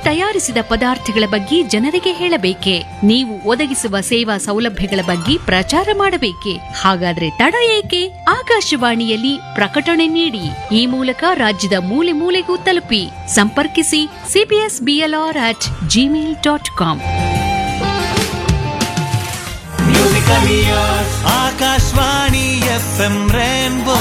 ತಯಾರಿಸಿದ ಪದಾರ್ಥಗಳ ಬಗ್ಗೆ ಜನರಿಗೆ ಹೇಳಬೇಕೆ ನೀವು ಒದಗಿಸುವ ಸೇವಾ ಸೌಲಭ್ಯಗಳ ಬಗ್ಗೆ ಪ್ರಚಾರ ಮಾಡಬೇಕೆ ಹಾಗಾದ್ರೆ ತಡ ಏಕೆ ಆಕಾಶವಾಣಿಯಲ್ಲಿ ಪ್ರಕಟಣೆ ನೀಡಿ ಈ ಮೂಲಕ ರಾಜ್ಯದ ಮೂಲೆ ಮೂಲೆಗೂ ತಲುಪಿ ಸಂಪರ್ಕಿಸಿ CBS BLR at Gmail dot com Akashvani F M rainbow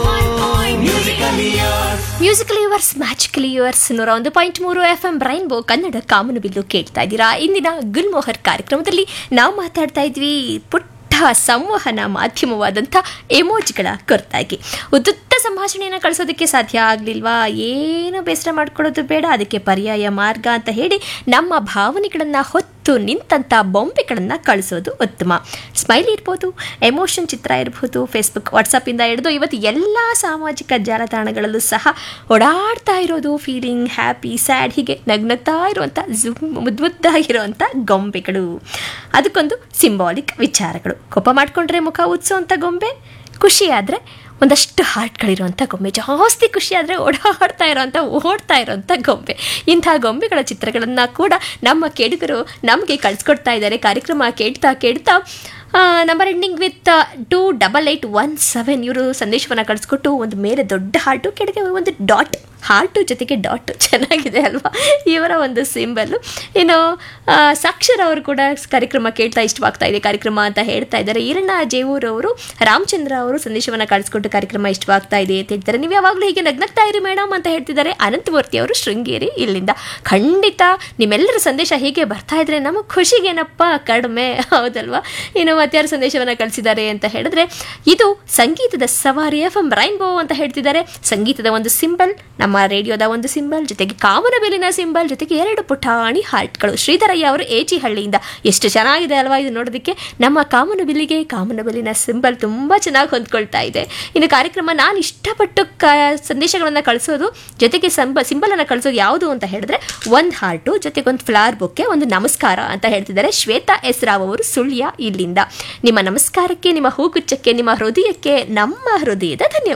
musical ears musical yours magical yours ನೂರ ಒಂದು ಪಾಯಿಂಟ್ ಮೂರು ಎಫ್ ಎಂ ರೈನ್ಬೋ ಕನ್ನಡ ಕಾಮನು ಬಿಲ್ಲು ಕೇಳ್ತಾ ಇದ್ದೀರಾ ಇಂದಿನ ಗುಲ್ಮೋಹರ್ ಕಾರ್ಯಕ್ರಮದಲ್ಲಿ ನಾವು ಮಾತಾಡ್ತಾ ಇದ್ವಿ ಪುಟ್ಟ ಸಂವಹನ ಮಾಧ್ಯಮವಾದಂಥ ಎಮೋಜಿಗಳ ಕುರಿತಾಗಿ ಉದ್ದುತ್ತ ಸಂಭಾಷಣೆಯನ್ನು ಕಳಿಸೋದಕ್ಕೆ ಸಾಧ್ಯ ಆಗಲಿಲ್ವಾ ಏನು ಬೇಸರ ಮಾಡ್ಕೊಳ್ಳೋದು ಬೇಡ ಅದಕ್ಕೆ ಪರ್ಯಾಯ ಮಾರ್ಗ ಅಂತ ಹೇಳಿ ನಮ್ಮ ಭಾವನೆಗಳನ್ನು ಹೊತ್ತು ನಿಂತಹ ಬೊಂಬೆಗಳನ್ನು ಕಳಿಸೋದು ಉತ್ತಮ ಸ್ಮೈಲ್ ಇರ್ಬೋದು ಎಮೋಷನ್ ಚಿತ್ರ ಇರ್ಬೋದು ಫೇಸ್ಬುಕ್ ವಾಟ್ಸಪ್ಪಿಂದ ಹಿಡಿದು ಇವತ್ತು ಎಲ್ಲ ಸಾಮಾಜಿಕ ಜಾಲತಾಣಗಳಲ್ಲೂ ಸಹ ಓಡಾಡ್ತಾ ಇರೋದು ಫೀಲಿಂಗ್ ಹ್ಯಾಪಿ ಸ್ಯಾಡ್ ಹೀಗೆ ನಗ್ನಗ್ತಾ ಇರುವಂಥ ಜುಮ್ ಮುದ್ದು ಮುದ್ದಾಗಿರುವಂಥ ಗೊಂಬೆಗಳು ಅದಕ್ಕೊಂದು ಸಿಂಬಾಲಿಕ್ ವಿಚಾರಗಳು ಕೋಪ ಮಾಡಿಕೊಂಡ್ರೆ ಮುಖ ಉತ್ಸೋವಂಥ ಗೊಂಬೆ ಖುಷಿ ಆದರೆ ಒಂದಷ್ಟು ಹಾರ್ಟ್ಗಳಿರುವಂಥ ಗೊಂಬೆ ಜಾಸ್ತಿ ಖುಷಿ ಆದರೆ ಓಡಾಡ್ತಾ ಇರೋವಂಥ ಓಡ್ತಾ ಇರೋವಂಥ ಗೊಂಬೆ ಇಂಥ ಗೊಂಬೆಗಳ ಚಿತ್ರಗಳನ್ನು ಕೂಡ ನಮ್ಮ ಕೇಳುಗರು ನಮಗೆ ಕಳಿಸ್ಕೊಡ್ತಾ ಇದ್ದಾರೆ ಕಾರ್ಯಕ್ರಮ ಕೇಳ್ತಾ ಕೇಳ್ತಾ number ending with two double eight one seven ಇವರು ಸಂದೇಶವನ್ನು ಕಳಿಸ್ಕೊಟ್ಟು ಒಂದು ಮೇಲೆ ದೊಡ್ಡ ಹಾರ್ಟು ಕೆಳಗೆ ಒಂದು ಡಾಟ್ ಹಾರ್ಟು ಜೊತೆಗೆ ಡಾಟ್ ಚೆನ್ನಾಗಿದೆ ಅಲ್ವಾ ಇವರ ಒಂದು ಸಿಂಬಲ್ಲು ಇನ್ನು ಆ, ಸಾಕ್ಷರ್ ಅವರು ಕೂಡ ಕಾರ್ಯಕ್ರಮ ಕೇಳ್ತಾ ಇಷ್ಟವಾಗ್ತಾ ಇದೆ ಕಾರ್ಯಕ್ರಮ ಅಂತ ಹೇಳ್ತಾ ಇದ್ದಾರೆ ಈರಣ್ಣ ಜೇವೂರ್ ಅವರು ರಾಮಚಂದ್ರ ಅವರು ಸಂದೇಶವನ್ನು ಕಳಿಸ್ಕೊಟ್ಟು ಕಾರ್ಯಕ್ರಮ ಇಷ್ಟವಾಗ್ತಾ ಇದೆ ಅಂತ ಹೇಳ್ತಾರೆ ನೀವು ಯಾವಾಗಲೂ ಹೀಗೆ ನಗ್ನಗ್ತಾ ಇರಿ ಮೇಡಮ್ ಅಂತ ಹೇಳ್ತಿದ್ದಾರೆ ಅನಂತಮೂರ್ತಿ ಅವರು ಶೃಂಗೇರಿ ಇಲ್ಲಿಂದ ಖಂಡಿತ ನಿಮ್ಮೆಲ್ಲರ ಸಂದೇಶ ಹೀಗೆ ಬರ್ತಾ ಇದ್ರೆ ನಮಗೆ ಖುಷಿಗೇನಪ್ಪ ಕಡಿಮೆ ಹೌದಲ್ವಾ ಇನ್ನು ಮತ್ತಾರು ಸಂದೇಶವನ್ನು ಕಳಿಸಿದ್ದಾರೆ ಅಂತ ಹೇಳಿದ್ರೆ ಇದು ಸಂಗೀತದ ಸವಾರಿ ಎಫ್ ಎಂ ರೈನ್ಬೋ ಅಂತ ಹೇಳ್ತಿದ್ದಾರೆ ಸಂಗೀತದ ಒಂದು ಸಿಂಬಲ್ ನಮ್ಮ ರೇಡಿಯೋದ ಒಂದು ಸಿಂಬಲ್ ಜೊತೆಗೆ ಕಾಮನಬಿಲ್ಲಿನ ಸಿಂಬಲ್ ಜೊತೆಗೆ ಎರಡು ಪುಟಾಣಿ ಹಾರ್ಟ್ಗಳು ಶ್ರೀಧರಯ್ಯ ಅವರು ಏಚಿ ಹಳ್ಳಿಯಿಂದ ಎಷ್ಟು ಚೆನ್ನಾಗಿದೆ ಅಲ್ವಾ ಇದು ನೋಡೋದಕ್ಕೆ ನಮ್ಮ ಕಾಮನಬಿಲ್ಲಿಗೆ ಕಾಮನಬಿಲ್ಲಿನ ಸಿಂಬಲ್ ತುಂಬ ಚೆನ್ನಾಗಿ ಹೊಂದ್ಕೊಳ್ತಾ ಇದೆ ಇನ್ನು ಕಾರ್ಯಕ್ರಮ ನಾನು ಇಷ್ಟಪಟ್ಟು ಕ ಸಂದೇಶಗಳನ್ನು ಕಳಿಸೋದು ಜೊತೆಗೆ ಸಂಬ ಸಿಂಬಲನ್ನು ಕಳಿಸೋದು ಯಾವುದು ಅಂತ ಹೇಳಿದ್ರೆ ಒಂದು ಹಾರ್ಟು ಜೊತೆಗೆ ಒಂದು ಫ್ಲವರ್ ಬೊಕ್ಕೆ ಒಂದು ನಮಸ್ಕಾರ ಅಂತ ಹೇಳ್ತಿದ್ದಾರೆ ಶ್ವೇತಾ ಎಸ್ ರಾವ್ ಅವರು ಸುಳ್ಯ ಇಲ್ಲಿಂದ ನಿಮ್ಮ ನಮಸ್ಕಾರಕ್ಕೆ ನಿಮ್ಮ ಹೂಗುಚ್ಛಕ್ಕೆ ನಿಮ್ಮ ಹೃದಯಕ್ಕೆ ನಮ್ಮ ಹೃದಯದ ಧನ್ಯವಾದ